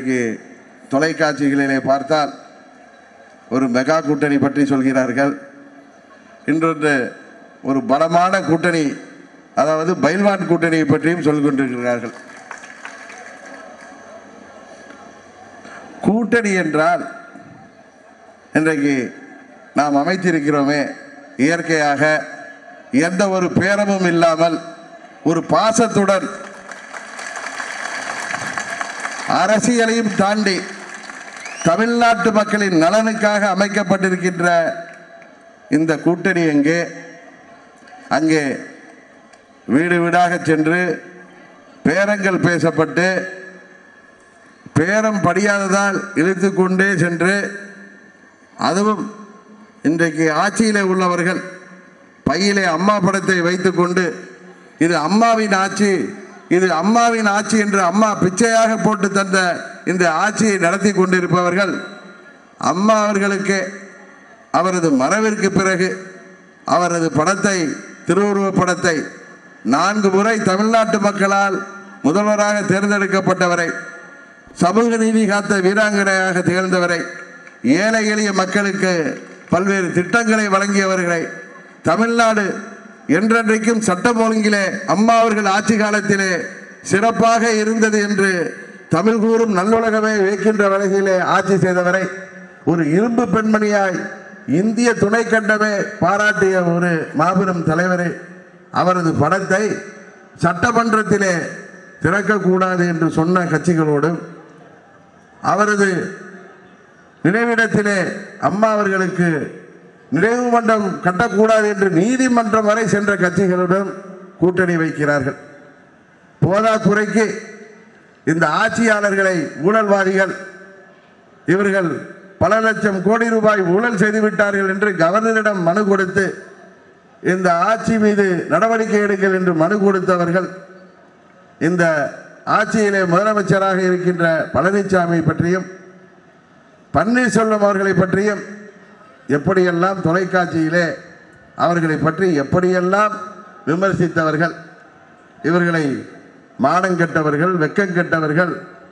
இன்றைக்கு தொலைக்காட்சிகளிலே பார்த்தால் ஒரு மெகா கூட்டணி பற்றி சொல்கிறார்கள் இன்றொன்று ஒரு பலமான கூட்டணி அதாவது பைல்வான் கூட்டணியை பற்றியும் சொல்லிக் கொண்டிருக்கிறார்கள் கூட்டணி என்றால் இன்றைக்கு நாம் அமைத்திருக்கிறோமே இயற்கையாக எந்த ஒரு பேரமும் இல்லாமல் ஒரு பாசத்துடன் அரசியலையும் தாண்டி தமிழ்நாட்டு மக்களின் நலனுக்காக அமைக்கப்பட்டிருக்கின்ற இந்த கூட்டணி எங்கே அங்கே வீடு வீடாக சென்று பேரங்கள் பேசப்பட்டு பேரம் படியாததால் இழுத்து கொண்டே சென்று அதுவும் இன்றைக்கு ஆட்சியிலே உள்ளவர்கள் பையிலே அம்மா படத்தை வைத்துக்கொண்டு இது அம்மாவின் ஆட்சி இது அம்மாவின் ஆட்சி என்று அம்மா பிச்சையாக போட்டு தந்த இந்த ஆட்சியை நடத்தி கொண்டிருப்பவர்கள் அம்மா அவர்களுக்கு அவரது மறைவிற்கு பிறகு அவரது படத்தை திருவுருவப் படத்தை நான்கு முறை தமிழ்நாட்டு மக்களால் முதல்வராக தேர்ந்தெடுக்கப்பட்டவரை சமூக நீதி காத்த வீராங்கனையாக திகழ்ந்தவரை ஏழை எளிய மக்களுக்கு பல்வேறு திட்டங்களை வழங்கியவர்களை தமிழ்நாடு என்றென்றைக்கும் சட்டம் ஒழுங்கிலே அம்மா அவர்கள் ஆட்சி காலத்திலே சிறப்பாக இருந்தது என்று தமிழ் கூறும் நல்லுலகமே வைக்கின்ற வகையிலே ஆட்சி செய்தவரை ஒரு இரும்பு பெண்மணியாய் இந்திய துணை கண்டமே பாராட்டிய ஒரு மாபெரும் தலைவரை அவரது படத்தை சட்டமன்றத்திலே திறக்கக்கூடாது என்று சொன்ன கட்சிகளோடும் அவரது நினைவிடத்திலே அம்மா அவர்களுக்கு நினைவு மன்றம் கட்டக்கூடாது என்று நீதிமன்றம் வரை சென்ற கட்சிகளுடன் கூட்டணி வைக்கிறார்கள் போதா குறைக்கு இந்த ஆட்சியாளர்களை ஊழல்வாதிகள் இவர்கள் பல லட்சம் கோடி ரூபாய் ஊழல் செய்துவிட்டார்கள் என்று கவர்னரிடம் மனு கொடுத்து இந்த ஆட்சி மீது நடவடிக்கை எடுங்கள் என்று மனு கொடுத்தவர்கள் இந்த ஆட்சியிலே முதலமைச்சராக இருக்கின்ற பழனிசாமி பற்றியும் பன்னீர்செல்வம் அவர்களை பற்றியும் எப்படியெல்லாம் தொலைக்காட்சியிலே அவர்களை பற்றி எப்படியெல்லாம் விமர்சித்தவர்கள் இவர்களை மானம் கெட்டவர்கள் வெக்கம் கெட்டவர்கள்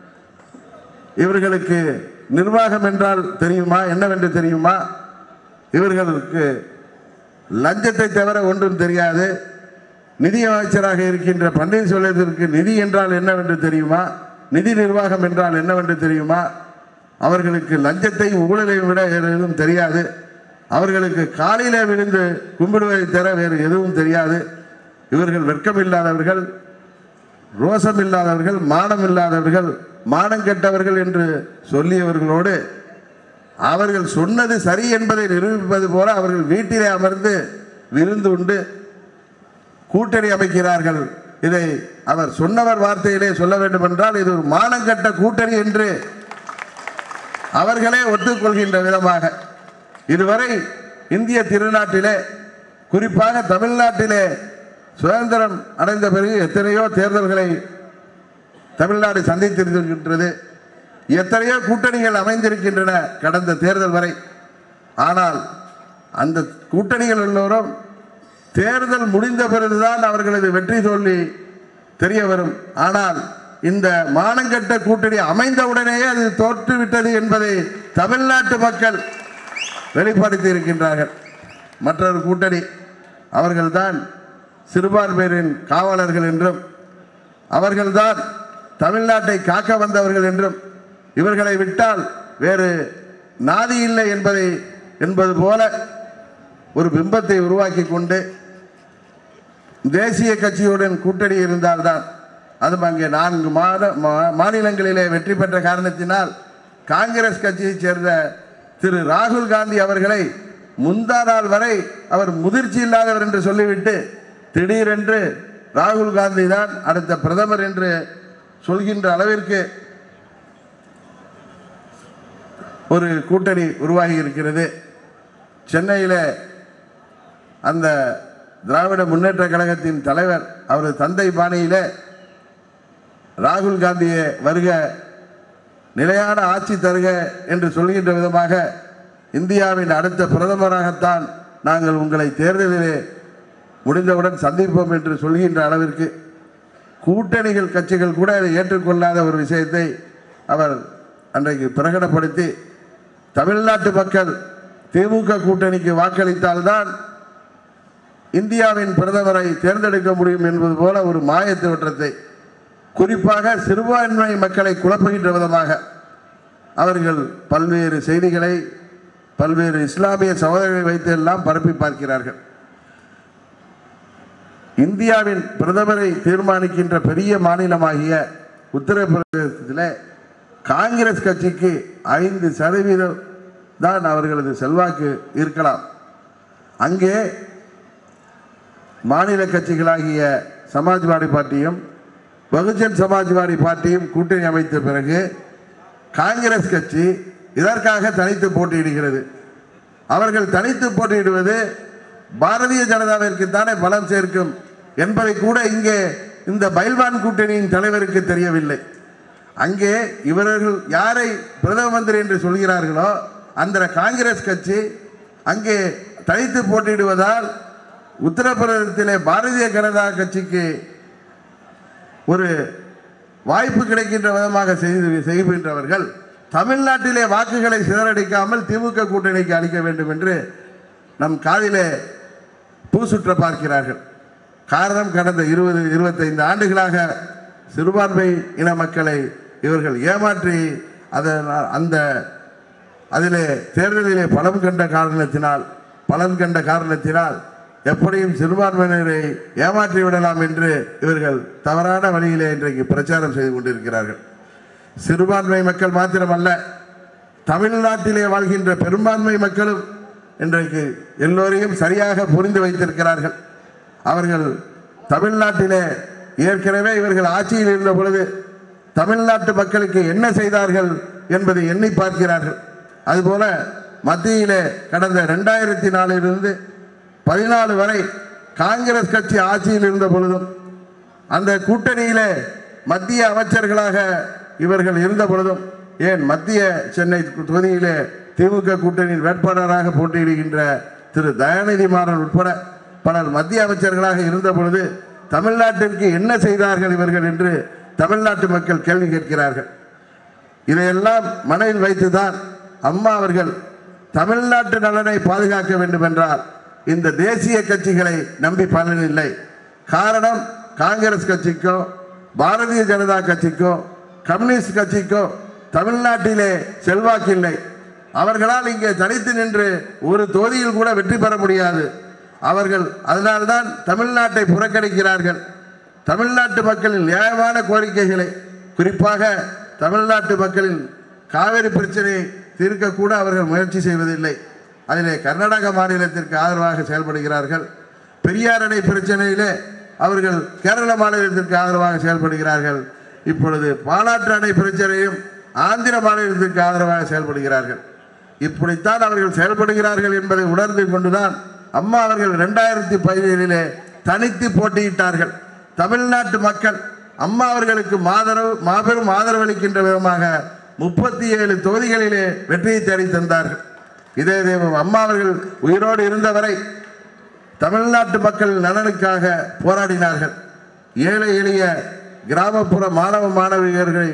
இவர்களுக்கு நிர்வாகம் என்றால் தெரியுமா என்னவென்று தெரியுமா இவர்களுக்கு லஞ்சத்தை தவிர ஒன்றும் தெரியாது நிதி அமைச்சராக இருக்கின்ற பன்னீர்செல்வத்திற்கு நிதி என்றால் என்னவென்று தெரியுமா நிதி நிர்வாகம் என்றால் என்னவென்று தெரியுமா அவர்களுக்கு லஞ்சத்தை ஊழலை விட வேறு எதுவும் தெரியாது அவர்களுக்கு காலையில விழுந்து கும்பிடுவதை தவிர வேறு எதுவும் தெரியாது இவர்கள் வெட்கம் இல்லாதவர்கள் ரோசம் இல்லாதவர்கள் மானம் இல்லாதவர்கள் மானம் கெட்டவர்கள் என்று சொல்லியவர்களோடு அவர்கள் சொன்னது சரி என்பதை நிரூபிப்பது போல அவர்கள் வீட்டிலே அமர்ந்து விருந்து உண்டு கூட்டணி அமைக்கிறார்கள் இதை அவர் சொன்னவர் வார்த்தையிலே சொல்ல வேண்டும் என்றால் இது ஒரு மானங்கட்ட கூட்டணி என்று அவர்களே ஒத்துக்கொள்கின்ற விதமாக இதுவரை இந்திய திருநாட்டிலே குறிப்பாக தமிழ்நாட்டிலே சுதந்திரம் அடைந்த பிறகு எத்தனையோ தேர்தல்களை தமிழ்நாடு சந்தித்திருக்கின்றது எத்தனையோ கூட்டணிகள் அமைந்திருக்கின்றன கடந்த தேர்தல் வரை ஆனால் அந்த கூட்டணிகள் எல்லோரும் தேர்தல் முடிந்த பிறகுதான் அவர்களது வெற்றி தோல்வி தெரிய வரும் ஆனால் இந்த மானங்கட்ட கூட்டணி அமைந்தவுடனேயே அது தோற்றுவிட்டது என்பதை தமிழ்நாட்டு மக்கள் வெளிப்படுத்தி இருக்கின்றார்கள் மற்றொரு கூட்டணி அவர்கள்தான் சிறுபான்மையினரின் காவலர்கள் என்றும் அவர்கள்தான் தமிழ்நாட்டை காக்க வந்தவர்கள் என்றும் இவர்களை விட்டால் வேறு நாதி இல்லை என்பதை என்பது போல ஒரு பிம்பத்தை உருவாக்கி கொண்டு தேசிய கட்சியுடன் கூட்டணி இருந்தால்தான் அதுவும் அங்கே நான்கு மாத மா- மாநிலங்களிலே வெற்றி பெற்ற காரணத்தினால் காங்கிரஸ் கட்சியைச் சேர்ந்த திரு ராகுல் காந்தி அவர்களை முந்தா நாள் வரை அவர் முதிர்ச்சி இல்லாதவர் என்று சொல்லிவிட்டு திடீரென்று ராகுல் காந்தி தான் அடுத்த பிரதமர் என்று சொல்கின்ற அளவிற்கு ஒரு கூட்டணி உருவாகி இருக்கிறது சென்னையில் அந்த திராவிட முன்னேற்ற கழகத்தின் தலைவர் அவரது தந்தை பாணியிலே ராகுல் காந்தியை வருக நிலையான ஆட்சி தருக என்று சொல்கின்ற விதமாக இந்தியாவின் அடுத்த பிரதமராகத்தான் நாங்கள் உங்களை தேர்தலிலே முடிந்தவுடன் சந்திப்போம் என்று சொல்கின்ற அளவிற்கு கூட்டணிகள் கட்சிகள் கூட அதை ஏற்றுக்கொள்ளாத ஒரு விஷயத்தை அவர் அன்றைக்கு பிரகடனப்படுத்தி தமிழ்நாட்டு மக்கள் திமுக கூட்டணிக்கு வாக்களித்தால்தான் இந்தியாவின் பிரதமரை தேர்ந்தெடுக்க முடியும் என்பது போல ஒரு மாய தோற்றத்தை குறிப்பாக சிறுபான்மை மக்களை குழப்புகின்ற விதமாக அவர்கள் பல்வேறு செய்திகளை பல்வேறு இஸ்லாமிய சகோதரர்களை வைத்து எல்லாம் பரப்பி பார்க்கிறார்கள் இந்தியாவின் பிரதமரை தீர்மானிக்கின்ற பெரிய மாநிலமாகிய உத்தரப்பிரதேசத்தில் காங்கிரஸ் கட்சிக்கு ஐந்து சதவீதம் தான் அவர்களது செல்வாக்கு இருக்கலாம் அங்கே மாநில கட்சிகளாகிய சமாஜ்வாடி பார்ட்டியும் பகுஜன் சமாஜ்வாடி பார்ட்டியும் கூட்டணி அமைத்த பிறகு காங்கிரஸ் கட்சி இதற்காக தனித்து போட்டியிடுகிறது அவர்கள் தனித்து போட்டியிடுவது பாரதிய ஜனதாவிற்கு தானே பலம் சேர்க்கும் என்பதை கூட இங்கே இந்த பைல்வான் கூட்டணியின் தலைவருக்கு தெரியவில்லை அங்கே இவர்கள் யாரை பிரதம மந்திரி என்று சொல்கிறார்களோ அந்த காங்கிரஸ் கட்சி அங்கே தனித்து போட்டியிடுவதால் உத்தரப்பிரதேசத்திலே பாரதிய ஜனதா கட்சிக்கு ஒரு வாய்ப்பு கிடைக்கின்ற விதமாக செய்து செய்கின்றவர்கள் தமிழ்நாட்டிலே வாக்குகளை சிதறடிக்காமல் திமுக கூட்டணிக்கு அளிக்க வேண்டும் என்று நம் காதிலே பூசுற்ற பார்க்கிறார்கள் காரணம் கடந்த இருபது இருபத்தைந்து ஆண்டுகளாக சிறுபான்மை இன மக்களை இவர்கள் ஏமாற்றி அதனால் அந்த அதிலே தேர்தலிலே பலம் கண்ட காரணத்தினால் பலன் கண்ட காரணத்தினால் எப்படியும் சிறுபான்மையினரை ஏமாற்றி விடலாம் என்று இவர்கள் தவறான வழியிலே இன்றைக்கு பிரச்சாரம் செய்து கொண்டிருக்கிறார்கள் சிறுபான்மை மக்கள் மாத்திரமல்ல தமிழ்நாட்டிலே வாழ்கின்ற பெரும்பான்மை மக்களும் இன்றைக்கு எல்லோரையும் சரியாக புரிந்து வைத்திருக்கிறார்கள் அவர்கள் தமிழ்நாட்டிலே ஏற்கனவே இவர்கள் ஆட்சியில் இருந்த பொழுது தமிழ்நாட்டு மக்களுக்கு என்ன செய்தார்கள் என்பதை எண்ணி பார்க்கிறார்கள் அதுபோல மத்தியிலே கடந்த ரெண்டாயிரத்தி நாலிலிருந்து பதினாலு வரை காங்கிரஸ் கட்சி ஆட்சியில் இருந்த பொழுதும் அந்த கூட்டணியிலே மத்திய அமைச்சர்களாக இவர்கள் இருந்த பொழுதும் ஏன் மத்திய சென்னை தொகுதியிலே திமுக கூட்டணியின் வேட்பாளராக போட்டியிடுகின்ற திரு தயாநிதி மாறன் உட்பட பலர் மத்திய அமைச்சர்களாக இருந்த பொழுது தமிழ்நாட்டிற்கு என்ன செய்தார்கள் இவர்கள் என்று தமிழ்நாட்டு மக்கள் கேள்வி கேட்கிறார்கள் இதையெல்லாம் மனதில் வைத்துதான் அம்மா அவர்கள் தமிழ்நாட்டு நலனை பாதுகாக்க வேண்டும் என்றால் இந்த தேசிய கட்சிகளை நம்பி பலனில்லை காரணம் காங்கிரஸ் கட்சிக்கோ பாரதிய ஜனதா கட்சிக்கோ கம்யூனிஸ்ட் கட்சிக்கோ தமிழ்நாட்டிலே செல்வாக்கில்லை அவர்களால் இங்கே தனித்து நின்று ஒரு தொகுதியில் கூட வெற்றி பெற முடியாது அவர்கள் அதனால்தான் தமிழ்நாட்டை புறக்கணிக்கிறார்கள் தமிழ்நாட்டு மக்களின் நியாயமான கோரிக்கைகளை குறிப்பாக தமிழ்நாட்டு மக்களின் காவிரி பிரச்சனையை தீர்க்கக்கூட அவர்கள் முயற்சி செய்வதில்லை அதிலே கர்நாடக மாநிலத்திற்கு ஆதரவாக செயல்படுகிறார்கள் பெரியார் அணை பிரச்சனையிலே அவர்கள் கேரள மாநிலத்திற்கு ஆதரவாக செயல்படுகிறார்கள் இப்பொழுது பாலாற்று அணை பிரச்சனையும் ஆந்திர மாநிலத்திற்கு ஆதரவாக செயல்படுகிறார்கள் இப்படித்தான் அவர்கள் செயல்படுகிறார்கள் என்பதை உணர்ந்து கொண்டுதான் அம்மா அவர்கள் ரெண்டாயிரத்தி பதினேழிலே தனித்து போட்டியிட்டார்கள் தமிழ்நாட்டு மக்கள் அம்மா அவர்களுக்கு மாதரவு மாபெரும் ஆதரவளிக்கின்ற விதமாக முப்பத்தி ஏழு தொகுதிகளிலே வெற்றியை தேடி தந்தார்கள் இதே தெய்வம் அம்மா அவர்கள் உயிரோடு இருந்தவரை தமிழ்நாட்டு மக்கள் நலனுக்காக போராடினார்கள் ஏழை எளிய கிராமப்புற மாணவ மாணவியர்களை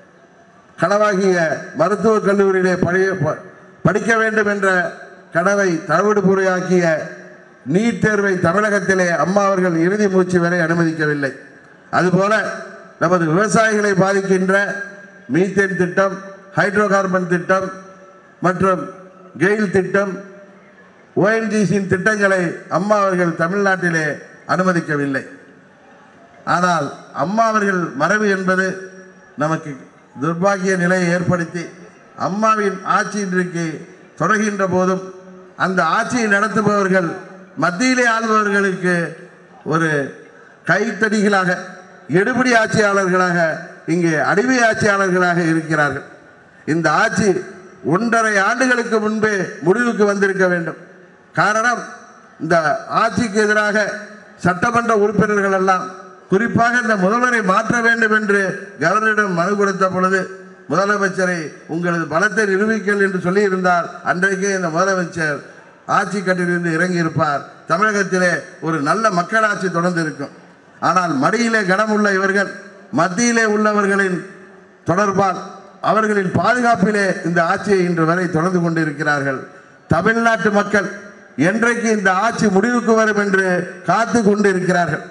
கனவாகிய மருத்துவக் கல்லூரியிலே பழைய ப- படிக்க வேண்டும் என்ற கனவை தவிடுபுறையாக்கிய நீட் தேர்வை தமிழகத்திலே அம்மா அவர்கள் இறுதி மூச்சு வரை அனுமதிக்கவில்லை அதுபோல நமது விவசாயிகளை பாதிக்கின்ற மீத்தேன் திட்டம் ஹைட்ரோ கார்பன் திட்டம் மற்றும் கெயில் திட்டம் ஓஎன்ஜிசியின் திட்டங்களை அம்மா அவர்கள் தமிழ்நாட்டிலே அனுமதிக்கவில்லை ஆனால் அம்மா அவர்கள் மறைவு என்பது நமக்கு துர்பாகிய நிலையை ஏற்படுத்தி அம்மாவின் ஆட்சி இன்றைக்கு தொடர்கின்ற போதும் அந்த ஆட்சியை நடத்துபவர்கள் மத்தியிலே ஆள்பவர்களுக்கு ஒரு கைத்தடிகளாக எடுபடி ஆட்சியாளர்களாக இங்கே அடிமை ஆட்சியாளர்களாக இருக்கிறார்கள் இந்த ஆட்சி ஒன்றரை ஆண்டுகளுக்கு முன்பே முடிவுக்கு வந்திருக்க வேண்டும் காரணம் இந்த ஆட்சிக்கு எதிராக சட்டமன்ற உறுப்பினர்கள் எல்லாம் குறிப்பாக இந்த முதல்வரை மாற்ற வேண்டும் என்று கவர்னரிடம் மனு கொடுத்த பொழுது முதலமைச்சரை உங்களது பலத்தை நிரூபிக்கல் என்று சொல்லியிருந்தால் அன்றைக்கே இந்த முதலமைச்சர் ஆட்சி கட்டிலிருந்து இறங்கி இருப்பார் தமிழகத்திலே ஒரு நல்ல மக்களாட்சி தொடர்ந்து இருக்கும் ஆனால் மடியிலே கனமுள்ள இவர்கள் மத்தியிலே உள்ளவர்களின் தொடர்பால் அவர்களின் பாதுகாப்பிலே இந்த ஆட்சியை இன்று வரை தொடர்ந்து கொண்டிருக்கிறார்கள் தமிழ்நாட்டு மக்கள் என்றைக்கு இந்த ஆட்சி முடிவுக்கு வரும் என்று காத்து கொண்டிருக்கிறார்கள்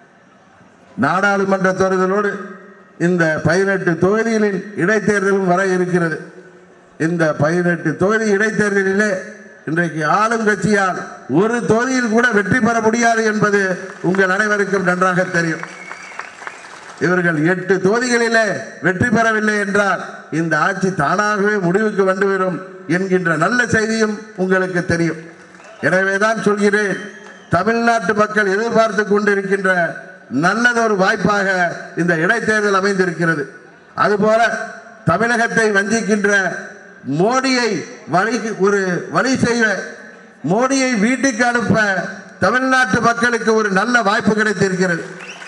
நாடாளுமன்ற தேர்தலோடு இந்த பதினெட்டு தொகுதிகளில் இடைத்தேர்தலும் வர இருக்கிறது இந்த பதினெட்டு தொகுதி இடைத்தேர்தலிலே இன்றைக்கு ஆளும் கட்சியால் ஒரு தொகுதியில் கூட வெற்றி பெற முடியாது என்பது உங்கள் அனைவருக்கும் நன்றாக தெரியும் இவர்கள் எட்டு தொகுதிகளிலே வெற்றி பெறவில்லை என்றால் இந்த ஆட்சி தானாகவே முடிவுக்கு வந்துவிடும் என்கின்ற நல்ல செய்தியும் உங்களுக்கு தெரியும் எனவேதான் சொல்கிறேன் தமிழ்நாட்டு மக்கள் எதிர்பார்த்து கொண்டிருக்கின்ற நல்லதொரு வாய்ப்பாக இந்த இடைத்தேர்தல் அமைந்திருக்கிறது அதுபோல தமிழகத்தை வஞ்சிக்கின்ற மோடியை வழி ஒரு வழி செய்ய மோடியை வீட்டுக்கு அனுப்ப தமிழ்நாட்டு மக்களுக்கு ஒரு நல்ல வாய்ப்பு கிடைத்திருக்கிறது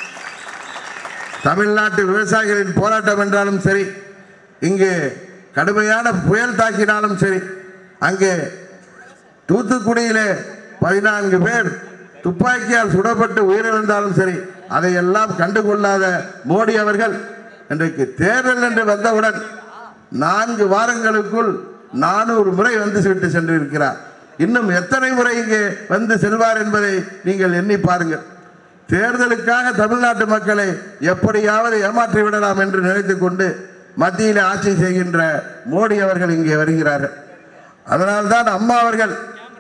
தமிழ்நாட்டு விவசாயிகளின் போராட்டம் என்றாலும் சரி இங்கு கடுமையான புயல் தாக்கினாலும் சரி அங்கே தூத்துக்குடியிலே பதினான்கு பேர் துப்பாக்கியால் சுடப்பட்டு உயிரிழந்தாலும் சரி அதையெல்லாம் கண்டுகொள்ளாத மோடி அவர்கள் இன்றைக்கு தேர்தல் என்று வந்தவுடன் நான்கு வாரங்களுக்குள் நானூறு முறை வந்து விட்டு சென்றிருக்கிறார் இன்னும் எத்தனை முறை இங்கே வந்து செல்வார் என்பதை நீங்கள் எண்ணி பாருங்கள் தேர்தலுக்காக தமிழ்நாட்டு மக்களை எப்படியாவது ஏமாற்றி விடலாம் என்று நினைத்துக் கொண்டு மத்தியில் ஆட்சி செய்கின்ற மோடி அவர்கள் இங்கே வருகிறார்கள் அதனால்தான் அம்மா அவர்கள்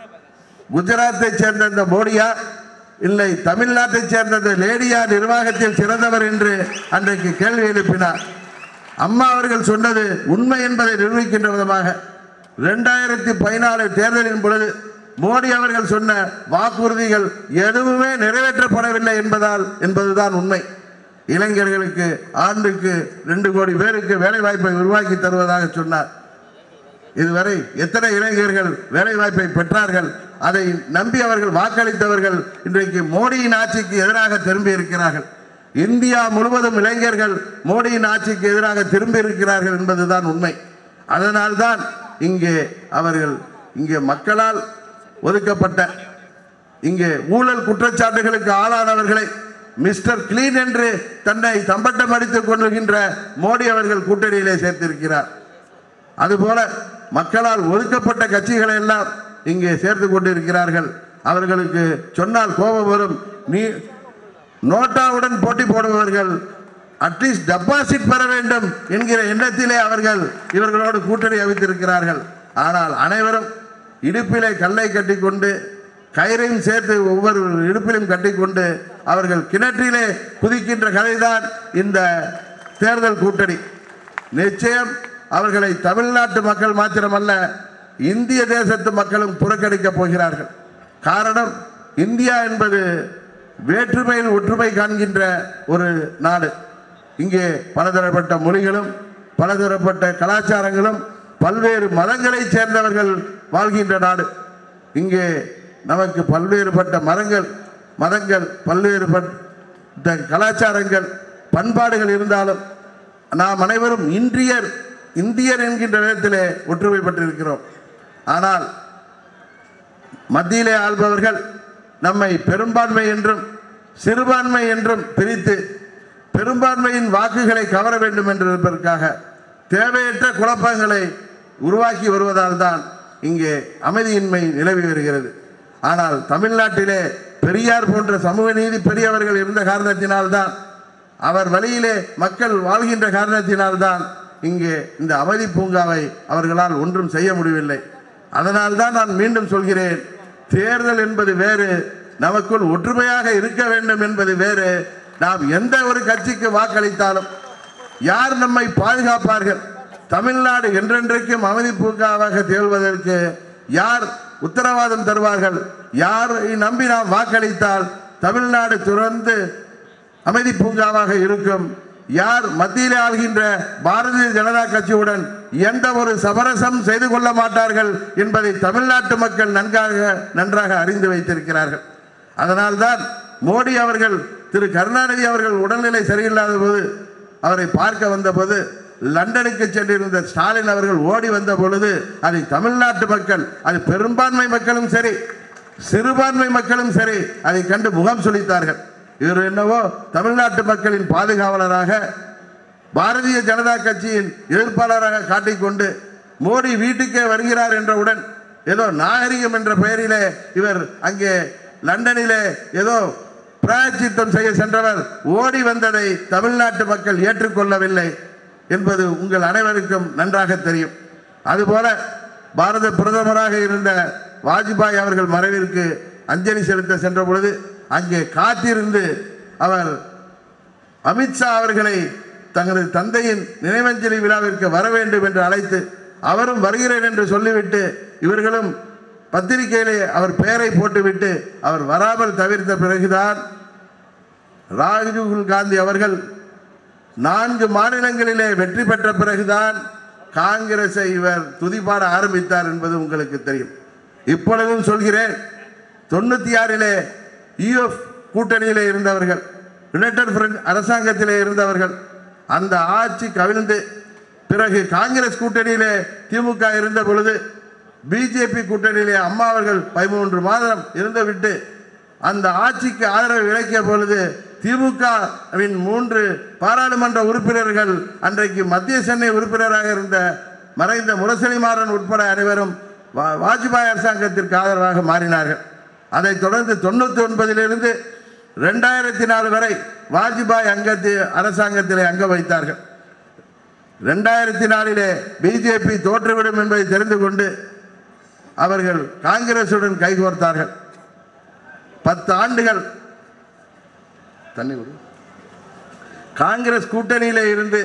குஜராத்தை சேர்ந்த இந்த மோடியா இல்லை தமிழ்நாட்டை சேர்ந்த இந்த லேடியா நிர்வாகத்தில் சிறந்தவர் என்று அன்றைக்கு கேள்வி எழுப்பினார் அம்மா அவர்கள் சொன்னது உண்மை என்பதை நிரூபிக்கின்ற விதமாக ரெண்டாயிரத்தி பதினாலு தேர்தலின் பொழுது மோடி அவர்கள் சொன்ன வாக்குறுதிகள் எதுவுமே நிறைவேற்றப்படவில்லை என்பதால் என்பதுதான் உண்மை இளைஞர்களுக்கு ஆண்டுக்கு ரெண்டு கோடி பேருக்கு வேலை வாய்ப்பை உருவாக்கி தருவதாக சொன்னார் இதுவரை எத்தனை இளைஞர்கள் வேலை வாய்ப்பை பெற்றார்கள் அதை நம்பி அவர்கள் வாக்களித்தவர்கள் இன்றைக்கு மோடியின் ஆட்சிக்கு எதிராக திரும்பி இருக்கிறார்கள் இந்தியா முழுவதும் இளைஞர்கள் மோடியின் ஆட்சிக்கு எதிராக திரும்பி இருக்கிறார்கள் என்பதுதான் உண்மை அதனால்தான் இங்கே அவர்கள் இங்கே மக்களால் ஒதுக்கப்பட்ட இங்கே ஊழல் குற்றச்சாட்டுகளுக்கு ஆளானவர்களை மிஸ்டர் கிளீன் என்று தன்னை தம்பட்டம் அடித்துக் கொள்கின்ற மோடி அவர்கள் கூட்டணியிலே சேர்த்திருக்கிறார் அதுபோல மக்களால் ஒதுக்கப்பட்ட கட்சிகளை எல்லாம் இங்கே சேர்த்து கொண்டிருக்கிறார்கள் அவர்களுக்கு சொன்னால் கோபம் வரும் நீ நோட்டாவுடன் போட்டி போடுபவர்கள் அட்லீஸ்ட் டெபாசிட் பெற வேண்டும் என்கிற எண்ணத்திலே அவர்கள் இவர்களோடு கூட்டணி அமைத்திருக்கிறார்கள் ஆனால் அனைவரும் இடுப்பிலே கல்லை கட்டிக்கொண்டு கயிறையும் சேர்த்து ஒவ்வொரு இடுப்பிலும் கட்டிக்கொண்டு அவர்கள் கிணற்றிலே குதிக்கின்ற கதைதான் இந்த தேர்தல் கூட்டணி நிச்சயம் அவர்களை தமிழ்நாட்டு மக்கள் மாத்திரமல்ல இந்திய தேசத்து மக்களும் புறக்கணிக்கப் போகிறார்கள் காரணம் இந்தியா என்பது வேற்றுமையில் ஒற்றுமை காண்கின்ற ஒரு நாடு இங்கே பலதரப்பட்ட மொழிகளும் பலதரப்பட்ட கலாச்சாரங்களும் பல்வேறு மதங்களைச் சேர்ந்தவர்கள் வாழ்கின்ற நாடு இங்கே நமக்கு பல்வேறுபட்ட மரங்கள் மதங்கள் பல்வேறுபட்ட கலாச்சாரங்கள் பண்பாடுகள் இருந்தாலும் நாம் அனைவரும் இன்றியர் இந்தியர் என்கின்ற விதத்திலே ஒற்றுமை பெற்றிருக்கிறோம் ஆனால் மத்தியிலே ஆள்பவர்கள் நம்மை பெரும்பான்மை என்றும் சிறுபான்மை என்றும் பிரித்து பெரும்பான்மையின் வாக்குகளை கவர வேண்டும் என்று இருப்பதற்காக தேவையற்ற குழப்பங்களை உருவாக்கி வருவதால் தான் இங்கே அமைதியின்மை நிலவி வருகிறது ஆனால் தமிழ்நாட்டிலே பெரியார் போன்ற சமூக நீதி பெரியவர்கள் இருந்த காரணத்தினால்தான் அவர் வழியிலே மக்கள் வாழ்கின்ற காரணத்தினால்தான் இங்கே இந்த அமைதி பூங்காவை அவர்களால் ஒன்றும் செய்ய முடியவில்லை அதனால்தான் நான் மீண்டும் சொல்கிறேன் தேர்தல் என்பது வேறு நமக்குள் ஒற்றுமையாக இருக்க வேண்டும் என்பது வேறு நாம் எந்த ஒரு கட்சிக்கு வாக்களித்தாலும் யார் நம்மை பாதுகாப்பார்கள் தமிழ்நாடு என்றென்றைக்கும் அமைதி பூங்காவாக திகழ்வதற்கு யார் உத்தரவாதம் தருவார்கள் யாரை நம்பி நாம் வாக்களித்தால் தமிழ்நாடு துறந்து அமைதி பூங்காவாக இருக்கும் யார் மத்தியில் ஆள்கின்ற பாரதிய ஜனதா கட்சியுடன் எந்த ஒரு சமரசம் செய்து கொள்ள மாட்டார்கள் என்பதை தமிழ்நாட்டு மக்கள் நன்றாக நன்றாக அறிந்து வைத்திருக்கிறார்கள் அதனால்தான் மோடி அவர்கள் திரு கருணாநிதி அவர்கள் உடல்நிலை சரியில்லாத போது அவரை பார்க்க வந்தபோது லண்டனுக்கு சென்றிருந்த ஸ்டாலின் அவர்கள் ஓடி வந்த பொழுது அதை தமிழ்நாட்டு மக்கள் அது பெரும்பான்மை மக்களும் சரி சிறுபான்மை மக்களும் சரி அதை கண்டு முகம் சுளித்தார்கள் இவர் என்னவோ தமிழ்நாட்டு மக்களின் பாதுகாவலராக பாரதிய ஜனதா கட்சியின் எதிர்ப்பாளராக காட்டிக்கொண்டு மோடி வீட்டுக்கே வருகிறார் என்றவுடன் ஏதோ நாகரிகம் என்ற பெயரிலே இவர் அங்கே லண்டனிலே ஏதோ பிராயச்சித்தம் செய்ய சென்றவர் ஓடி வந்ததை தமிழ்நாட்டு மக்கள் ஏற்றுக்கொள்ளவில்லை என்பது உங்கள் அனைவருக்கும் நன்றாக தெரியும் அதுபோல பாரத பிரதமராக இருந்த வாஜ்பாய் அவர்கள் மறைவிற்கு அஞ்சலி செலுத்த சென்ற பொழுது அங்கே காத்திருந்து அவர் அமித்ஷா அவர்களை தங்களது தந்தையின் நினைவஞ்சலி விழாவிற்கு வர வேண்டும் என்று அழைத்து அவரும் வருகிறேன் என்று சொல்லிவிட்டு இவர்களும் பத்திரிகையிலே அவர் பெயரை போட்டுவிட்டு அவர் வராமல் தவிர்த்த பிறகுதான் ராஜீவ் காந்தி அவர்கள் நான்கு மாநிலங்களிலே வெற்றி பெற்ற பிறகுதான் காங்கிரஸை இவர் துதிபாட ஆரம்பித்தார் என்பது உங்களுக்கு தெரியும் இப்பொழுதும் சொல்கிறேன் தொண்ணூத்தி ஆறிலே யூஎஃப் கூட்டணியிலே இருந்தவர்கள் யுனைடெட் ஃப்ரண்ட் அரசாங்கத்திலே இருந்தவர்கள் அந்த ஆட்சி கவிழ்ந்து பிறகு காங்கிரஸ் கூட்டணியிலே திமுக இருந்த பொழுது பிஜேபி கூட்டணியிலே அம்மா அவர்கள் பதிமூன்று மாதம் இருந்துவிட்டு அந்த ஆட்சிக்கு ஆதரவு இழைக்கிய பொழுது திமுகவின் மூன்று பாராளுமன்ற உறுப்பினர்கள் அன்றைக்கு மத்திய சென்னை உறுப்பினராக இருந்த மறைந்த முரசொலி மாறன் உட்பட அனைவரும் வா- வாஜ்பாய் அரசாங்கத்திற்கு ஆதரவாக மாறினார்கள் அதைத் தொடர்ந்து தொண்ணூற்றி ஒன்பதிலிருந்து ரெண்டாயிரத்தி நாலு வரை வாஜ்பாய் அங்கத்தி அரசாங்கத்திலே அங்க வைத்தார்கள் ரெண்டாயிரத்தி நாலிலே பிஜேபி தோற்றுவிடும் என்பதை தெரிந்து கொண்டு அவர்கள் காங்கிரசுடன் கைகோர்த்தார்கள் பத்து ஆண்டுகள் தண்ணி கொடு. காங்கிரஸ் கூட்டணியிலே இருந்து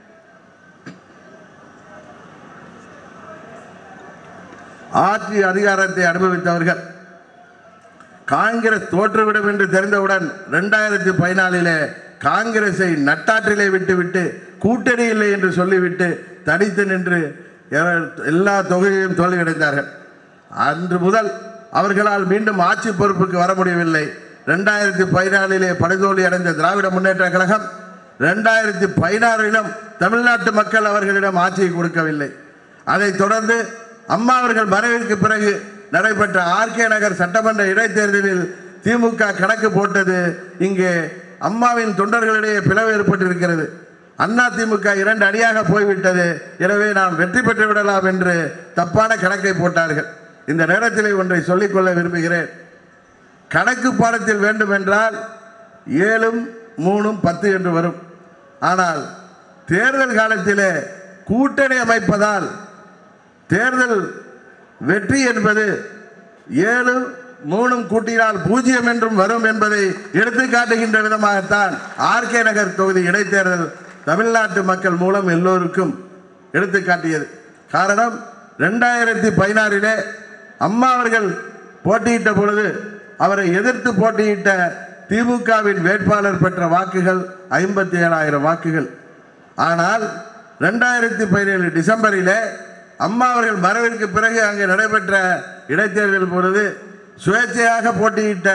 ஆட்சி அதிகாரத்தை அனுபவித்தவர்கள் காங்கிரஸ் தோற்றுவிடும் என்று தெரிந்தவுடன் ரெண்டாயிரத்தி பதினாலிலே காங்கிரஸை நட்டாற்றிலே விட்டுவிட்டு கூட்டணி இல்லை என்று சொல்லிவிட்டு தனித்து நின்று எ- எல்லா தொகுதியிலும் தோல்வியடைந்தார்கள் அன்று முதல் அவர்களால் மீண்டும் ஆட்சி பொறுப்புக்கு வர முடியவில்லை ரெண்டாயிரத்தி பதினாலிலே படுதோல்வி அடைந்த திராவிட முன்னேற்ற கழகம் ரெண்டாயிரத்தி பதினாறிலும் தமிழ்நாட்டு மக்கள் அவர்களிடம் ஆட்சியை கொடுக்கவில்லை அதைத் தொடர்ந்து அம்மா அவர்கள் மறைவிற்கு பிறகு நடைபெற்ற ஆர்கே நகர் சட்டமன்ற இடைத்தேர்தலில் திமுக கணக்கு போட்டது இங்கே அம்மாவின் தொண்டர்களிடையே பிளவு ஏற்பட்டிருக்கிறது அண்ணா திமுக இரண்டு அணியாக போய்விட்டது எனவே நாம் வெற்றி பெற்று விடலாம் என்று தப்பான கணக்கை போட்டார்கள் இந்த நேரத்திலே ஒன்றை சொல்லிக்கொள்ள விரும்புகிறேன் கணக்கு பாடத்தில் வேண்டுமென்றால் ஏழும் மூணும் பத்து என்று வரும் ஆனால் தேர்தல் காலத்திலே கூட்டணி அமைப்பதால் தேர்தல் வெற்றி என்பது ஏழு மூணும் கூட்டினால் பூஜ்ஜியம் என்றும் வரும் என்பதை எடுத்து காட்டுகின்ற விதமாகத்தான் ஆர்கே நகர் தொகுதி இடைத்தேர்தல் தமிழ்நாட்டு மக்கள் மூலம் எல்லோருக்கும் எடுத்து காட்டியது காரணம் ரெண்டாயிரத்தி பதினாறிலே அம்மா அவர்கள் போட்டியிட்ட பொழுது அவரை எதிர்த்து போட்டியிட்ட திமுகவின் வேட்பாளர் பெற்ற வாக்குகள் ஐம்பத்தி ஏழாயிரம் வாக்குகள் ஆனால் ரெண்டாயிரத்தி பதினேழு டிசம்பரிலே அம்மா அவர்கள் மறைவிற்கு பிறகு அங்கே நடைபெற்ற இடைத்தேர்தல் பொழுது சுயேட்சையாக போட்டியிட்ட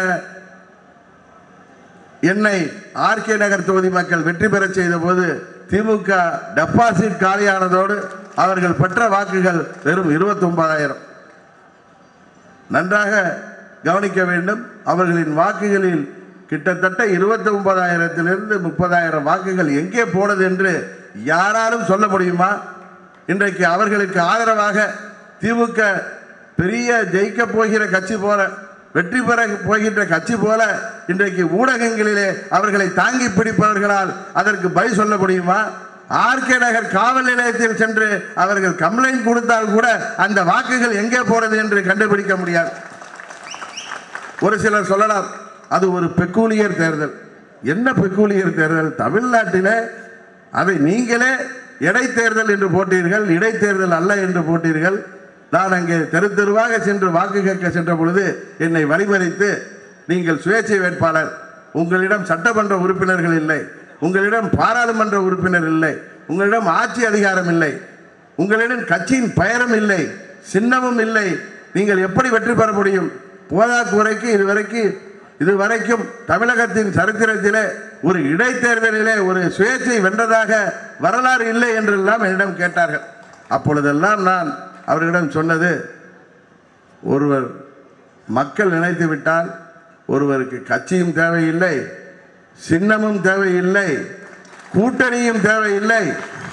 என்னை ஆர்கே நகர் தொகுதி மக்கள் வெற்றி பெறச் செய்த போது திமுக டெபாசிட் காலியானதோடு அவர்கள் பெற்ற வாக்குகள் வெறும் இருபத்தி ஒன்பதாயிரம் நன்றாக கவனிக்க வேண்டும் அவர்களின் வாக்குகளில் கிட்டத்தட்ட இருபத்தி ஒன்பதாயிரத்திலிருந்து முப்பதாயிரம் வாக்குகள் எங்கே போனது என்று யாராலும் சொல்ல முடியுமா இன்றைக்கு அவர்களுக்கு ஆதரவாக திமுக பெரிய ஜெயிக்க போகிற கட்சி போல வெற்றி பெற போகின்ற கட்சி போல இன்றைக்கு ஊடகங்களிலே அவர்களை தாங்கி பிடிப்பவர்களால் அதற்கு பதில் சொல்ல முடியுமா ஆர்கே நகர் காவல் நிலையத்தில் சென்று அவர்கள் கம்ப்ளைண்ட் கொடுத்தால் கூட அந்த வாக்குகள் எங்கே போறது என்று கண்டுபிடிக்க முடியாது ஒரு சிலர் சொல்லலாம் அது ஒரு பெக்கூலியர் தேர்தல் என்ன பெக்கூலியர் தேர்தல் தமிழ்நாட்டிலே அதை நீங்களே இடைத்தேர்தல் என்று போட்டீர்கள் இடைத்தேர்தல் அல்ல என்று போட்டீர்கள் நான் அங்கே தெரு தெருவாக சென்று வாக்கு கேட்க சென்ற பொழுது என்னை வழிமறித்து நீங்கள் சுயேட்சை வேட்பாளர் உங்களிடம் சட்டமன்ற உறுப்பினர்கள் இல்லை உங்களிடம் பாராளுமன்ற உறுப்பினர் இல்லை உங்களிடம் ஆட்சி அதிகாரம் இல்லை உங்களிடம் கட்சியின் பெயரும் இல்லை சின்னமும் இல்லை நீங்கள் எப்படி வெற்றி பெற முடியும் போதாக்குறைக்கு இதுவரைக்கும் இதுவரைக்கும் தமிழகத்தின் சரித்திரத்திலே ஒரு இடைத்தேர்தலிலே ஒரு சுயேட்சை வென்றதாக வரலாறு இல்லை என்றெல்லாம் என்னிடம் கேட்டார்கள் அப்பொழுதெல்லாம் நான் அவர்களிடம் சொன்னது ஒருவர் மக்கள் நினைத்து விட்டால் ஒருவருக்கு கட்சியும் தேவையில்லை சின்னமும் தேவையில்லை கூட்டணியும் தேவையில்லை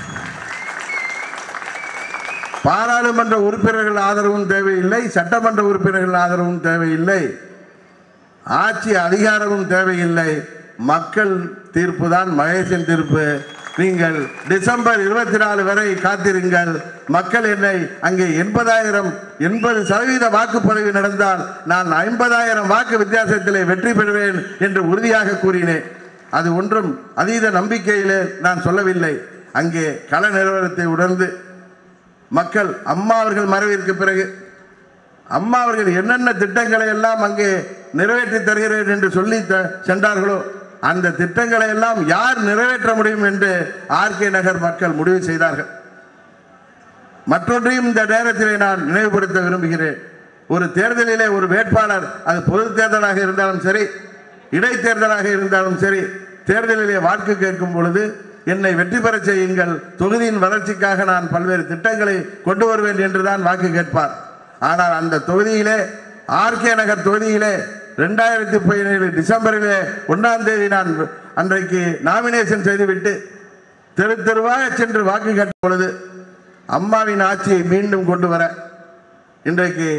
பாராளுமன்ற உறுப்பினர்கள் ஆதரவும் தேவையில்லை சட்டமன்ற உறுப்பினர்கள் ஆதரவும் தேவையில்லை ஆட்சி அதிகாரமும் தேவையில்லை மக்கள் தீர்ப்பு தான் மகேசன் தீர்ப்பு நீங்கள் டிசம்பர் இருபத்தி நாலு வரை காத்திருங்கள் மக்கள் என்னை அங்கே எண்பதாயிரம் எண்பது சதவீத வாக்குப்பதிவு நடந்தால் நான் ஐம்பதாயிரம் வாக்கு வித்தியாசத்திலே வெற்றி பெறுவேன் என்று உறுதியாக கூறினேன் அது ஒன்றும் அதீத நம்பிக்கையிலே நான் சொல்லவில்லை அங்கே கள நிலவரத்தை உணர்ந்து மக்கள் அம்மா அவர்கள் மறைவிற்கு பிறகு அம்மா அவர்கள் என்னென்ன திட்டங்களை எல்லாம் அங்கே நிறைவேற்றி தருகிறேன் என்று சொல்லி த- சென்றார்களோ அந்த திட்டங்களை எல்லாம் யார் நிறைவேற்ற முடியும் என்று ஆர்கே நகர் மக்கள் முடிவு செய்தார்கள் மற்றொன்றையும் இந்த நேரத்திலே நான் நினைவுபடுத்த விரும்புகிறேன் ஒரு தேர்தலிலே ஒரு வேட்பாளர் அது பொது தேர்தலாக இருந்தாலும் சரி இடைத்தேர்தலாக இருந்தாலும் சரி தேர்தலிலே வாக்கு கேட்கும் பொழுது என்னை வெற்றி பெறச் செய்யுங்கள் தொகுதியின் வளர்ச்சிக்காக நான் பல்வேறு திட்டங்களை கொண்டு வருவேன் என்றுதான் வாக்கு கேட்பார் ஆனால் அந்த தொகுதியிலே ஆர்கே நகர் தொகுதியிலே ரெண்டாயிரத்தி பதினேழு டிசம்பரிலே ஒன்றாம் தேதி நான் அன்றைக்கு நாமினேஷன் செய்துவிட்டு தெரு தெருவாக சென்று வாக்கு கேட்ட பொழுது அம்மாவின் ஆட்சியை மீண்டும் கொண்டு வர இன்றைக்கு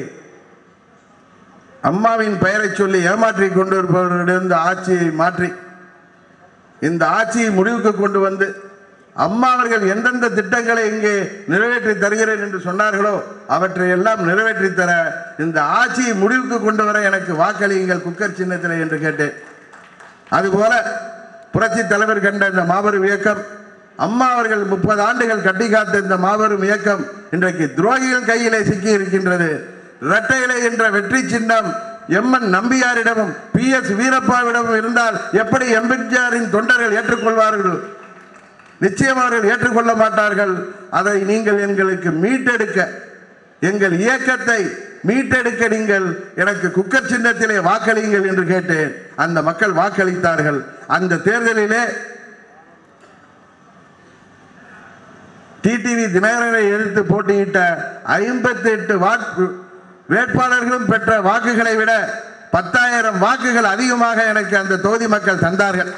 அம்மாவின் பெயரை சொல்லி ஏமாற்றி கொண்டு இருப்பவர்களிடம் ஆட்சியை மாற்றி இந்த ஆட்சியை முடிவுக்கு கொண்டு வந்து அம்மா அவர்கள் எந்தெந்த திட்டங்களை இங்கே நிறைவேற்றி தருகிறேன் என்று சொன்னார்களோ அவற்றை எல்லாம் நிறைவேற்றி தர இந்த ஆட்சியை முடிவுக்கு கொண்டு வர எனக்கு வாக்களியுங்கள் குக்கர் சின்னத்திலே என்று கேட்டேன் அதுபோல புரட்சி தலைவர் கண்ட இந்த மாபெரும் இயக்கம் அம்மா அவர்கள் முப்பது ஆண்டுகள் கட்டி காத்த இந்த மாபெரும் இயக்கம் இன்றைக்கு துரோகிகள் கையிலே சிக்கி இருக்கின்றது இரட்டையிலை என்ற வெற்றி சின்னம் எம்என் நம்பியாரிடமும் பி எஸ் வீரப்பாவிடமும் இருந்தால் எப்படி எம்ஜிஆரின் தொண்டர்கள் ஏற்றுக்கொள்வார்கள் நிச்சயம் அவர்கள் ஏற்றுக்கொள்ள மாட்டார்கள் அதை நீங்கள் எங்களுக்கு மீட்டெடுக்க எங்கள் இயக்கத்தை மீட்டெடுக்க நீங்கள் எனக்கு குக்கர் சின்னத்திலே வாக்களியுங்கள் என்று கேட்டேன் அந்த மக்கள் வாக்களித்தார்கள் அந்த தேர்தலிலே டிடிவி தினகரனை எதிர்த்து போட்டியிட்ட ஐம்பத்தி எட்டு வாக்கு வேட்பாளர்களும் பெற்ற வாக்குகளை விட பத்தாயிரம் வாக்குகள் அதிகமாக எனக்கு அந்த தொகுதி மக்கள் தந்தார்கள்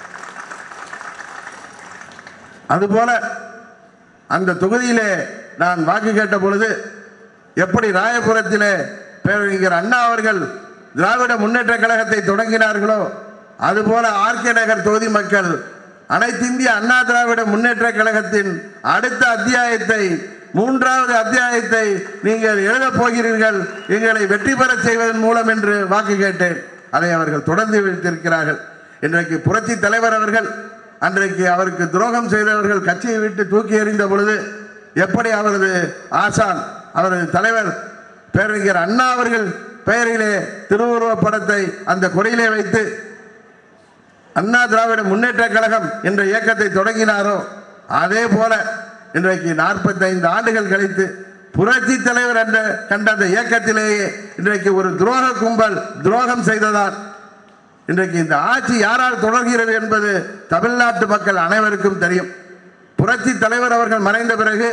அதுபோல அந்த தொகுதியிலே நான் வாக்கு கேட்ட பொழுது எப்படி ராயபுரத்திலே பேரறிஞர் அண்ணா அவர்கள் திராவிட முன்னேற்ற கழகத்தை தொடங்கினார்களோ அதுபோல ஆர்கே நகர் தொகுதி மக்கள் அனைத்திந்திய அண்ணா திராவிட முன்னேற்ற கழகத்தின் அடுத்த அத்தியாயத்தை மூன்றாவது அத்தியாயத்தை நீங்கள் எழுதப் போகிறீர்கள் எங்களை வெற்றி பெறச் செய்வதன் மூலம் என்று வாக்கு கேட்டேன் அதை அவர்கள் தொடர்ந்து வைத்திருக்கிறார்கள் இன்றைக்கு புரட்சி தலைவர் அவர்கள் அன்றைக்கு அவருக்கு துரோகம் செய்தவர்கள் கட்சியை விட்டு தூக்கி எறிந்த பொழுது எப்படி அவரது ஆசான் அவரது தலைவர் பேரறிஞர் அண்ணா அவர்கள் பெயரிலே திருவுருவப் படத்தை அந்த கொடியிலே வைத்து அண்ணா திராவிட முன்னேற்ற கழகம் என்ற இயக்கத்தை தொடங்கினாரோ அதே போல இன்றைக்கு நாற்பத்தைந்து ஆண்டுகள் கழித்து புரட்சி தலைவர் என்ற கண்ட அந்த இயக்கத்திலேயே இன்றைக்கு ஒரு துரோக கும்பல் துரோகம் செய்ததால் இன்றைக்கு இந்த ஆட்சி யாரால் தொடர்கிறது என்பது தமிழ்நாட்டு மக்கள் அனைவருக்கும் தெரியும் புரட்சி தலைவர் அவர்கள் மறைந்த பிறகு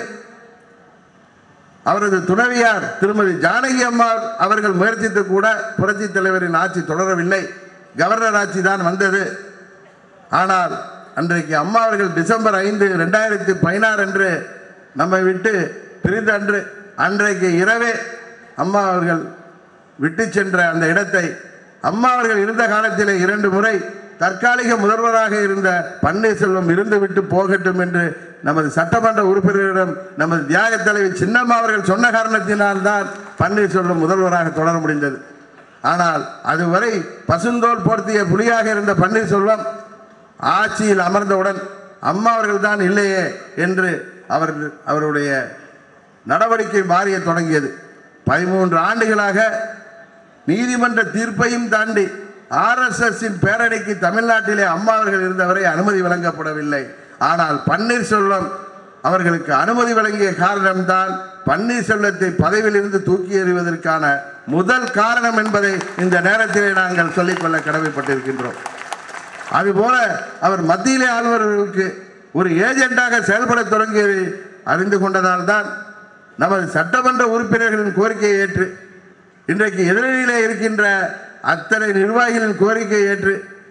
அவரது துணைவியார் திருமதி ஜானகி அம்மா அவர்கள் முயற்சித்து கூட புரட்சி தலைவரின் ஆட்சி தொடரவில்லை கவர்னர் ஆட்சி தான் வந்தது ஆனால் அன்றைக்கு அம்மா அவர்கள் டிசம்பர் ஐந்து ரெண்டாயிரத்தி பதினாறு அன்று நம்மை விட்டு பிரிந்த அன்று அன்றைக்கு இரவே அம்மா அவர்கள் விட்டு சென்ற அந்த இடத்தை அம்மா அவர்கள் இருந்த காலத்திலே இரண்டு முறை தற்காலிக முதல்வராக இருந்த பன்னீர்செல்வம் இருந்து விட்டு போகட்டும் என்று நமது சட்டமன்ற உறுப்பினரிடம் நமது தியாக தலைவி சின்னம்மா அவர்கள் சொன்ன காரணத்தினால்தான் பன்னீர்செல்வம் முதல்வராக தொடர முடிந்தது ஆனால் அதுவரை பசுந்தோல் போர்த்திய புலியாக இருந்த பன்னீர்செல்வம் ஆட்சியில் அமர்ந்தவுடன் அம்மா அவர்கள் தான் இல்லையே என்று அவர் அவருடைய நடவடிக்கை மாறிய தொடங்கியது பதிமூன்று ஆண்டுகளாக நீதிமன்ற தீர்ப்பையும் தாண்டி ஆர்எஸ்எஸ்ஸின் பேரணிக்கு தமிழ்நாட்டிலே அம்மா அவர்கள் இருந்தவரை அனுமதி வழங்கப்படவில்லை ஆனால் பன்னீர்செல்வம் அவர்களுக்கு அனுமதி வழங்கிய காரணம்தான் பன்னீர்செல்வத்தை பதவியிலிருந்து தூக்கி எறிவதற்கான முதல் காரணம் என்பதை இந்த நேரத்திலே நாங்கள் சொல்லிக்கொள்ள கடமைப்பட்டிருக்கின்றோம் அதுபோல அவர் மத்தியிலே ஆளுநர்களுக்கு ஒரு ஏஜெண்டாக செயல்பட தொடங்கியதை அறிந்து கொண்டதால்தான் நமது சட்டமன்ற உறுப்பினர்களின் கோரிக்கையை ஏற்று இன்றைக்கு எதிரணியிலே இருக்கின்ற அத்தனை நிர்வாகிகளின் கோரிக்கையை ஏற்று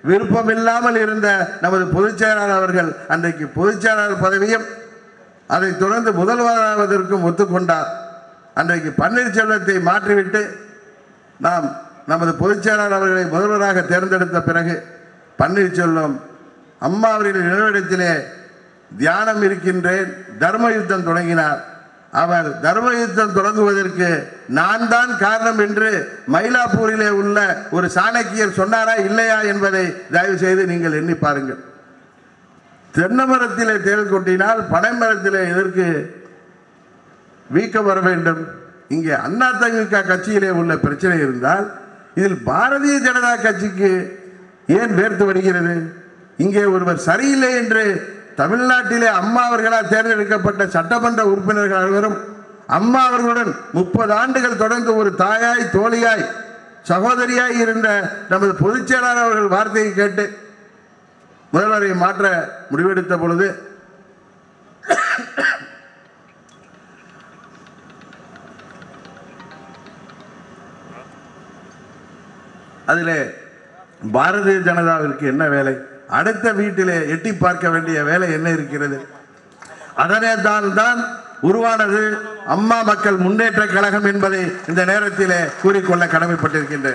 விருப்பமில்லாமல் இருந்த நமது பொதுச் செயலாளர் அவர்கள் அன்றைக்கு பொதுச் செயலாளர் பதவியும் அதைத் தொடர்ந்து முதல்வராவதற்கும் ஒத்துக்கொண்டார் அன்றைக்கு பன்னீர்செல்வத்தை மாற்றிவிட்டு நாம் நமது பொதுச் செயலாளர் அவர்களை முதல்வராக தேர்ந்தெடுத்த பிறகு பன்னீர்செல்வம் அம்மா அவர்களின் நினைவிடத்திலே தியானம் இருக்கின்றேன் தர்ம யுத்தம் தொடங்கினார் அவர் தர்ம யுத்தம் தொடங்குவதற்கு நான் தான் காரணம் என்று மயிலாப்பூரிலே உள்ள ஒரு சாணக்கியர் சொன்னாரா இல்லையா என்பதை தயவு செய்து நீங்கள் எண்ணி பாருங்கள் தென்னை மரத்திலே தேள் கொட்டினால் பனை மரத்திலே எதற்கு வீக்கம் வர வேண்டும் இங்கே அண்ணா திமுக கட்சியிலே உள்ள பிரச்சனை இருந்தால் இதில் பாரதிய ஜனதா கட்சிக்கு ஏன் வேர்த்து வருகிறது இங்கே ஒருவர் சரியில்லை என்று தமிழ்நாட்டிலே அம்மா அவர்களால் தேர்ந்தெடுக்கப்பட்ட சட்டமன்ற உறுப்பினர்கள் அனைவரும் அம்மா அவர்களுடன் முப்பது ஆண்டுகள் தொடர்ந்து ஒரு தாயாய் தோழியாய் சகோதரியாய் இருந்த நமது பொதுச் செயலாளர் அவர்கள் வார்த்தையை கேட்டு முதல்வரை மாற்ற முடிவெடுத்த பொழுது அதிலே பாரதிய ஜனதாவிற்கு என்ன வேலை அடுத்த வீட்டிலே எட்டி பார்க்க வேண்டிய வேலை என்ன இருக்கிறது அதனே தான் தான் உருவானது அம்மா மக்கள் முன்னேற்ற கழகம் என்பதை இந்த நேரத்திலே கூறிக்கொள்ள கடமைப்பட்டிருக்கின்றேன்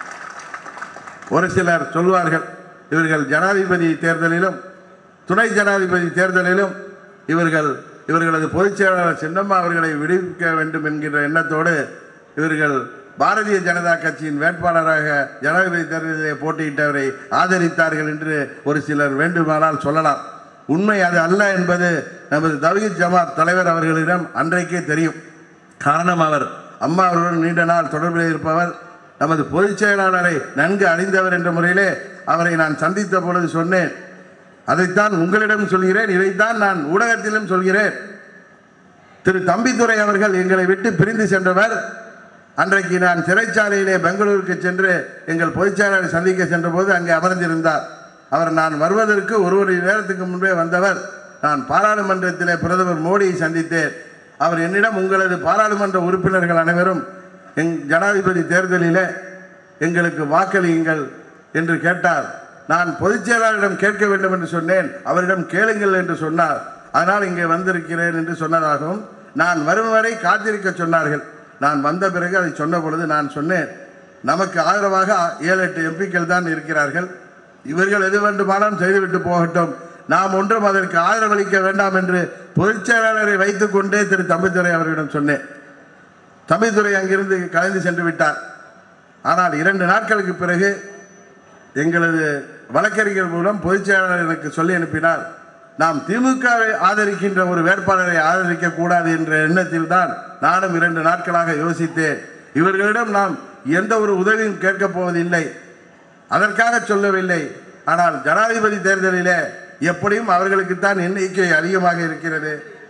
ஒரு சிலர் சொல்வார்கள் இவர்கள் ஜனாதிபதி தேர்தலிலும் துணை ஜனாதிபதி தேர்தலிலும் இவர்கள் இவர்களது பொதுச் செயலாளர் சின்னம்மா அவர்களை விடுவிக்க வேண்டும் என்கின்ற எண்ணத்தோடு இவர்கள் பாரதிய ஜனதா கட்சியின் வேட்பாளராக ஜனாதிபதி தேர்தலிலே போட்டியிட்டவரை ஆதரித்தார்கள் என்று ஒரு சிலர் வேண்டுமானால் சொல்லலாம் உண்மை அது அல்ல என்பது நமது தவீத் ஜமாத் தலைவர் அவர்களிடம் அன்றைக்கே தெரியும் காரணம் அவர் அம்மா அவர்களுடன் நீண்ட நாள் தொடர்பில் இருப்பவர் நமது பொதுச் செயலாளரை நன்கு அறிந்தவர் என்ற முறையிலே அவரை நான் சந்தித்த பொழுது சொன்னேன் அதைத்தான் உங்களிடம் சொல்கிறேன் இதைத்தான் நான் ஊடகத்திலும் சொல்கிறேன் திரு தம்பித்துரை அவர்கள் எங்களை விட்டு பிரிந்து சென்றவர் அன்றைக்கு நான் சிறைச்சாலையிலே பெங்களூருக்கு சென்று எங்கள் பொதுச் செயலாளரை சந்திக்க சென்றபோது அங்கே அமர்ந்திருந்தார் அவர் நான் வருவதற்கு ஒரு ஒரு நேரத்துக்கு முன்பே வந்தவர் நான் பாராளுமன்றத்திலே பிரதமர் மோடியை சந்தித்தேன் அவர் என்னிடம் உங்களது பாராளுமன்ற உறுப்பினர்கள் அனைவரும் எங் ஜனாதிபதி தேர்தலிலே எங்களுக்கு வாக்களியுங்கள் என்று கேட்டார் நான் பொதுச் செயலாளரிடம் கேட்க வேண்டும் என்று சொன்னேன் அவரிடம் கேளுங்கள் என்று சொன்னார் அதனால் இங்கே வந்திருக்கிறேன் என்று சொன்னதாகவும் நான் வரும் வரை காத்திருக்க சொன்னார்கள் நான் வந்த பிறகு அதை சொன்ன பொழுது நான் சொன்னேன் நமக்கு ஆதரவாக ஏழு எட்டு எம்பிக்கள் தான் இருக்கிறார்கள் இவர்கள் எது வேண்டுமானாலும் செய்துவிட்டு போகட்டும் நாம் ஒன்றும் அதற்கு ஆதரவளிக்க வேண்டாம் என்று பொதுச் செயலாளரை வைத்துக்கொண்டே திரு தம்பித்துறை அவர்களிடம் சொன்னேன் தம்பித்துறை அங்கிருந்து கலைந்து சென்று விட்டார் ஆனால் இரண்டு நாட்களுக்கு பிறகு எங்களது வழக்கறிஞர் மூலம் பொதுச் செயலாளர் எனக்கு சொல்லி அனுப்பினார் நாம் திமுகவை ஆதரிக்கின்ற ஒரு வேட்பாளரை ஆதரிக்க கூடாது என்ற எண்ணத்தில் தான் நானும் இரண்டு நாட்களாக யோசித்தேன் இவர்களிடம் நாம் எந்த ஒரு உதவியும் கேட்கப் போவதில்லை அதற்காக சொல்லவில்லை ஆனால் ஜனாதிபதி தேர்தலிலே எப்படியும் அவர்களுக்குத்தான் எண்ணிக்கை அதிகமாக இருக்கிறது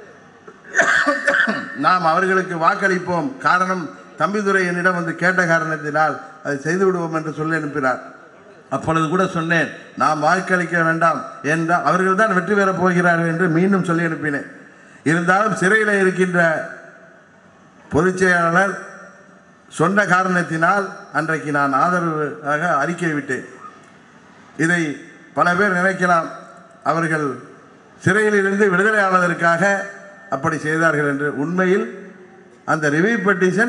நாம் அவர்களுக்கு வாக்களிப்போம் காரணம் தம்பிதுரை என்னிடம் வந்து கேட்ட காரணத்தினால் அதை செய்து விடுவோம் என்று சொல்லி அனுப்பினார் அப்பொழுது கூட சொன்னேன் நாம் வாக்களிக்க வேண்டாம் என்றால் அவர்கள் தான் வெற்றி பெறப் போகிறார்கள் என்று மீண்டும் சொல்லி அனுப்பினேன் இருந்தாலும் சிறையில் இருக்கின்ற பொதுச் செயலாளர் சொன்ன காரணத்தினால் அன்றைக்கு நான் ஆதரவாக அறிக்கை விட்டேன் இதை பல பேர் நினைக்கலாம் அவர்கள் சிறையிலிருந்து விடுதலை ஆவதற்காக அப்படி செய்தார்கள் என்று உண்மையில் அந்த ரிவ்யூ பெட்டிஷன்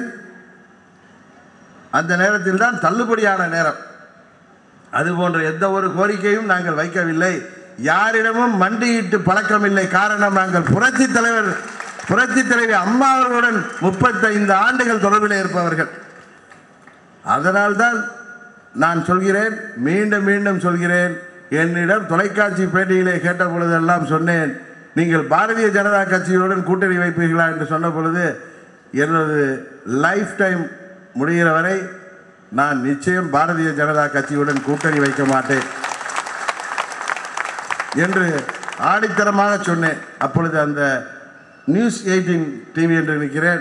அந்த நேரத்தில் தான் தள்ளுபடியான நேரம் அது போன்ற எந்த ஒரு கோரிக்கையும் நாங்கள் வைக்கவில்லை யாரிடமும் மண்டியிட்டு பழக்கமில்லை காரணம் நாங்கள் புரட்சி தலைவர் புரட்சி தலைவி அம்மா அவர்களுடன் முப்பத்தைந்து ஆண்டுகள் தொடர்பில் இருப்பவர்கள் அதனால்தான் நான் சொல்கிறேன் மீண்டும் மீண்டும் சொல்கிறேன் என்னிடம் தொலைக்காட்சி பேட்டியிலே கேட்ட பொழுதெல்லாம் சொன்னேன் நீங்கள் பாரதிய ஜனதா கட்சியுடன் கூட்டணி வைப்பீர்களா என்று சொன்ன பொழுது எனது லைஃப் டைம் முடிகிற வரை நான் நிச்சயம் பாரதிய ஜனதா கட்சியுடன் கூட்டணி வைக்க மாட்டேன் என்று ஆடித்தரமாக சொன்னேன் அப்பொழுது அந்த நியூஸ் எயிட்டீன் டிவி என்று நினைக்கிறேன்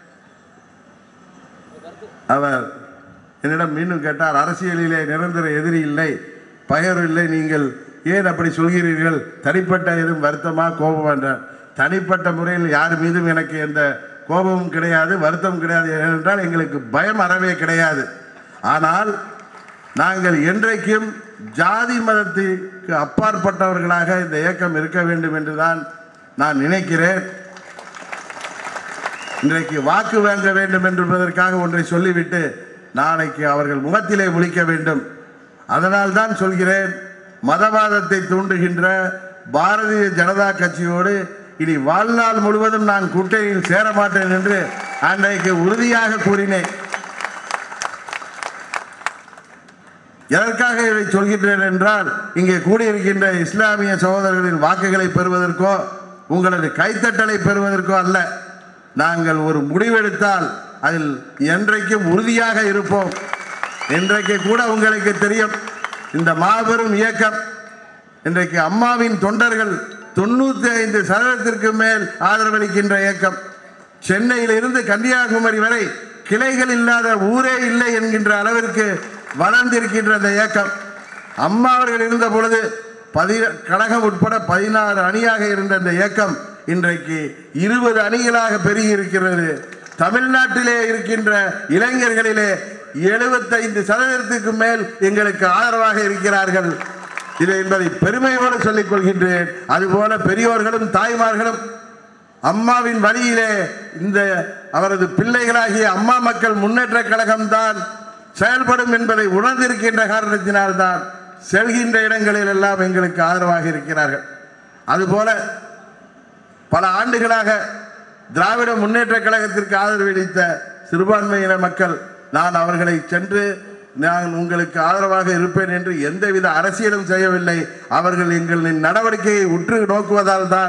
அவர் என்னிடம் மீண்டும் கேட்டார் அரசியலிலே நிரந்தர எதிரி இல்லை பகைவர் இல்லை நீங்கள் ஏன் அப்படி சொல்கிறீர்கள் தனிப்பட்ட எதுவும் வருத்தமா கோபம் என்றார் தனிப்பட்ட முறையில் யார் மீதும் எனக்கு எந்த கோபமும் கிடையாது வருத்தம் கிடையாது ஏனென்றால் எங்களுக்கு பயம் அறவே கிடையாது ஆனால் நாங்கள் என்றைக்கும் ஜாதி மதத்திற்கு அப்பாற்பட்டவர்களாக இந்த இயக்கம் இருக்க வேண்டும் என்றுதான் நான் நினைக்கிறேன் இன்றைக்கு வாக்கு வாங்க வேண்டும் என்பதற்காக ஒன்றை சொல்லிவிட்டு நாளைக்கு அவர்கள் முகத்திலே முழிக்க வேண்டும் அதனால் தான் சொல்கிறேன் மதவாதத்தை தூண்டுகின்ற பாரதிய ஜனதா கட்சியோடு இனி வாழ்நாள் முழுவதும் நான் கூட்டணியில் சேர மாட்டேன் என்று அன்றைக்கு உறுதியாக கூறினேன் எதற்காக இதை சொல்கின்றேன் என்றால் இங்கே கூடியிருக்கின்ற இஸ்லாமிய சகோதரர்களின் வாக்குகளை பெறுவதற்கோ உங்களது கைத்தட்டலை பெறுவதற்கோ அல்ல நாங்கள் ஒரு முடிவெடுத்தால் அதில் என்றைக்கும் உறுதியாக இருப்போம் இன்றைக்கு கூட உங்களுக்கு தெரியும் இந்த மாபெரும் இயக்கம் இன்றைக்கு அம்மாவின் தொண்டர்கள் தொண்ணூத்தி ஐந்து சதவீதத்திற்கு மேல் ஆதரவளிக்கின்ற இயக்கம் சென்னையில் இருந்து கன்னியாகுமரி வரை கிளைகள் இல்லாத ஊரே இல்லை என்கின்ற அளவிற்கு வளர்ந்திருக்கின்ற இந்த இயக்கம் அம்மா அவர்கள் இருந்த பொழுது பதி கழகம் உட்பட பதினாறு அணியாக இருந்த இந்த இயக்கம் இன்றைக்கு இருபது அணிகளாக பெருகி இருக்கிறது தமிழ்நாட்டிலே இருக்கின்ற இளைஞர்களிலே எழுபத்தைந்து சதவீதத்துக்கு மேல் எங்களுக்கு ஆதரவாக இருக்கிறார்கள் இது என்பதை பெருமையோடு சொல்லிக் கொள்கின்றேன் அதுபோல பெரியோர்களும் தாய்மார்களும் அம்மாவின் வழியிலே இந்த அவரது பிள்ளைகளாகிய அம்மா மக்கள் முன்னேற்ற கழகம்தான் செயல்படும் என்பதை உணர்ந்திருக்கின்ற காரணத்தினால்தான் செல்கின்ற இடங்களில் எல்லாம் எங்களுக்கு ஆதரவாக இருக்கிறார்கள் அதுபோல பல ஆண்டுகளாக திராவிட முன்னேற்ற கழகத்திற்கு ஆதரவளித்த சிறுபான்மையின மக்கள் நான் அவர்களை சென்று நான் உங்களுக்கு ஆதரவாக இருப்பேன் என்று எந்தவித அரசியலும் செய்யவில்லை அவர்கள் எங்களின் நடவடிக்கையை உற்று நோக்குவதால் தான்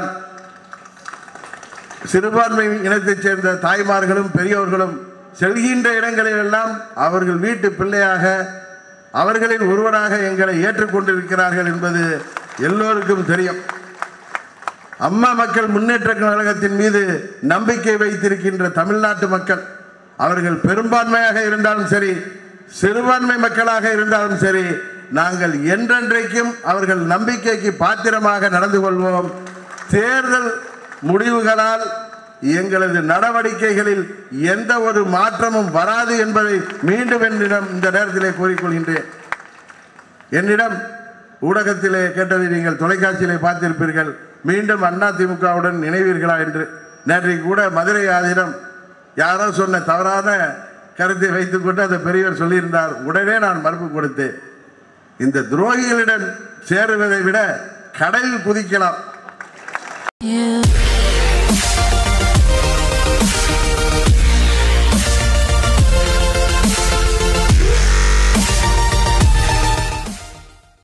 சிறுபான்மை இனத்தைச் சேர்ந்த தாய்மார்களும் பெரியோர்களும் செல்கின்ற இடங்களில் எல்லாம் அவர்கள் வீட்டு பிள்ளையாக அவர்களின் ஒருவராக எங்களை ஏற்றுக்கொண்டிருக்கிறார்கள் என்பது எல்லோருக்கும் தெரியும் அம்மா மக்கள் முன்னேற்ற கழகத்தின் மீது நம்பிக்கை வைத்திருக்கின்ற தமிழ்நாட்டு மக்கள் அவர்கள் பெரும்பான்மையாக இருந்தாலும் சரி சிறுபான்மை மக்களாக இருந்தாலும் சரி நாங்கள் என்றென்றைக்கும் அவர்கள் நம்பிக்கைக்கு பாத்திரமாக நடந்து கொள்வோம் தேர்தல் முடிவுகளால் எங்களது நடவடிக்கைகளில் எந்த ஒரு மாற்றமும் வராது என்பதை மீண்டும் என்னிடம் இந்த நேரத்திலே கூறிக்கொள்கின்றேன் என்னிடம் ஊடகத்திலே கேட்டதை நீங்கள் தொலைக்காட்சியிலே பார்த்திருப்பீர்கள் மீண்டும் அண்ணா திமுகவுடன் இணைவீர்களா என்று நேற்றைக்கு கூட மதுரை ஆதீனம் யாரோ சொன்ன தவறான கருத்தை வைத்துக்கொண்டு அந்த பெரியவர் சொல்லியிருந்தார் உடனே நான் மறுப்பு கொடுத்தேன் இந்த துரோகிகளிடம் சேருவதை விட கடலில் குதிக்கலாம் You